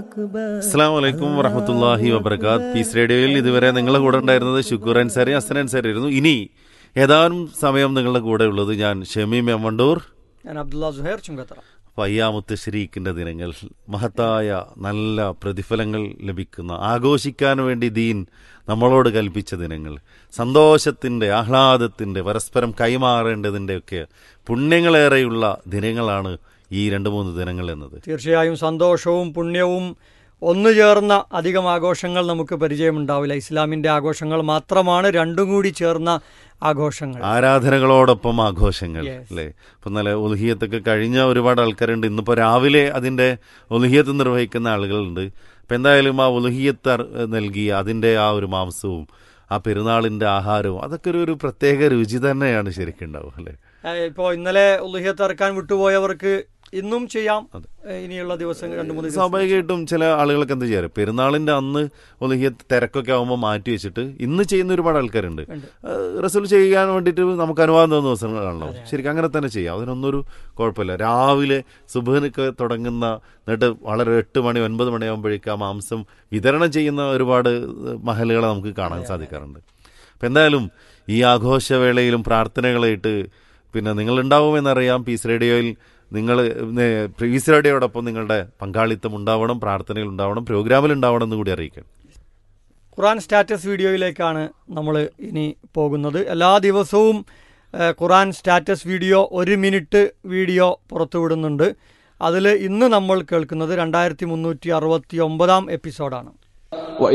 അസ്സാം വലൈക്കും വറഹമത്തല്ലാഹി വബർക്കാത്ത് പീസ് റേഡിയോയിൽ ഇതുവരെ നിങ്ങളുടെ കൂടെ ഉണ്ടായിരുന്നത് ഷുക്കൂർ അൻസാരി അസൻ അൻസാരി ആയിരുന്നു ഇനി ഏതാനും സമയം നിങ്ങളുടെ കൂടെ ഉള്ളത് ഞാൻ ഷമീം എമ്മണ്ടൂർ ഞാൻ അബ്ദുള്ള സുഹൈർ ചുങ്കത്തറ പയ്യാമുത്ത് ഷരീഖിന്റെ ദിനങ്ങൾ മഹത്തായ നല്ല പ്രതിഫലങ്ങൾ ലഭിക്കുന്ന ആഘോഷിക്കാൻ വേണ്ടി ദീൻ നമ്മളോട് കൽപ്പിച്ച ദിനങ്ങൾ സന്തോഷത്തിന്റെ ആഹ്ലാദത്തിന്റെ പരസ്പരം കൈമാറേണ്ടതിൻ്റെയൊക്കെ പുണ്യങ്ങളേറെയുള്ള ദിനങ്ങളാണ് ഈ രണ്ട് മൂന്ന് ദിനങ്ങൾ എന്നത് തീർച്ചയായും സന്തോഷവും പുണ്യവും ഒന്നു ചേർന്ന അധികം ആഘോഷങ്ങൾ നമുക്ക് പരിചയമുണ്ടാവില്ല ഇസ്ലാമിന്റെ ആഘോഷങ്ങൾ മാത്രമാണ് രണ്ടും കൂടി ചേർന്ന ആഘോഷങ്ങൾ ആരാധനകളോടൊപ്പം ആഘോഷങ്ങൾ Yes. അല്ലേ ഇപ്പൊ നല്ല ഉൽഹിയത്തൊക്കെ കഴിഞ്ഞ ഒരുപാട് ആൾക്കാരുണ്ട് ഇന്നിപ്പോ രാവിലെ അതിന്റെ ഉൽഹിയത്ത് നിർവഹിക്കുന്ന ആളുകളുണ്ട് അപ്പൊ എന്തായാലും ആ ഉൽഹിയത്ത് അർ- നൽകി അതിന്റെ ആ ഒരു മാംസവും ആ പെരുന്നാളിന്റെ ആഹാരവും അതൊക്കെ ഒരു ഒരു പ്രത്യേക രുചി തന്നെയാണ് ശരിക്കും ഉണ്ടാവും അല്ലേ ഇപ്പോൾ ഇന്നലെ ഉള്ളിഹത്ത് ഇറക്കാൻ വിട്ടുപോയവർക്ക് ഇന്നും ചെയ്യാം ഏഹ് ഇനിയുള്ള ദിവസങ്ങൾ രണ്ട് മൂന്ന് ദിവസം സ്വാഭാവികമായിട്ടും ചില ആളുകൾക്ക് എന്താ ചെയ്യാറ് പെരുന്നാളിന്റെ അന്ന് ഉൽഹിയത്ത് തിരക്കൊക്കെ ആകുമ്പോൾ മാറ്റി വെച്ചിട്ട് ഇന്ന് ചെയ്യുന്ന ഒരുപാട് ആൾക്കാരുണ്ട് ഉണ്ട്. റിസൾ ചെയ്യാൻ വേണ്ടിയിട്ട് നമുക്ക് അനുവാദം തോന്നുന്ന ദിവസങ്ങളാണല്ലോ ശരിക്കും അങ്ങനെ തന്നെ ചെയ്യാം അതിനൊന്നൊരു കുഴപ്പമില്ല രാവിലെ സുബഹിനൊക്കെ തുടങ്ങുന്ന എന്നിട്ട് വളരെ എട്ട് മണി ഒൻപത് മണിയാകുമ്പോഴേക്ക് ആ മാംസം വിതരണം ചെയ്യുന്ന ഒരുപാട് മഹലുകളെ നമുക്ക് കാണാൻ സാധിക്കാറുണ്ട് അപ്പം എന്തായാലും ഈ ആഘോഷവേളയിലും പ്രാർത്ഥനകളായിട്ട് പിന്നെ നിങ്ങൾ ഉണ്ടാവുമെന്നറിയാം പീസ് റേഡിയോയിൽ നിങ്ങൾ പീസ് റേഡിയോടൊപ്പം നിങ്ങളുടെ പങ്കാളിത്തം ഉണ്ടാവണം പ്രാർത്ഥനകൾ ഉണ്ടാവണം പ്രോഗ്രാമിൽ ഉണ്ടാവണം എന്ന് കൂടി അറിയിക്കാം ഖുറാൻ സ്റ്റാറ്റസ് വീഡിയോയിലേക്കാണ് നമ്മൾ ഇനി പോകുന്നത് എല്ലാ ദിവസവും ഏഹ്, ഖുറാൻ സ്റ്റാറ്റസ് വീഡിയോ ഒരു മിനിറ്റ് വീഡിയോ പുറത്തുവിടുന്നുണ്ട് അതിൽ ഇന്ന് നമ്മൾ കേൾക്കുന്നത് രണ്ടായിരത്തി മുന്നൂറ്റി അറുപത്തി ഒമ്പതാം എപ്പിസോഡാണ്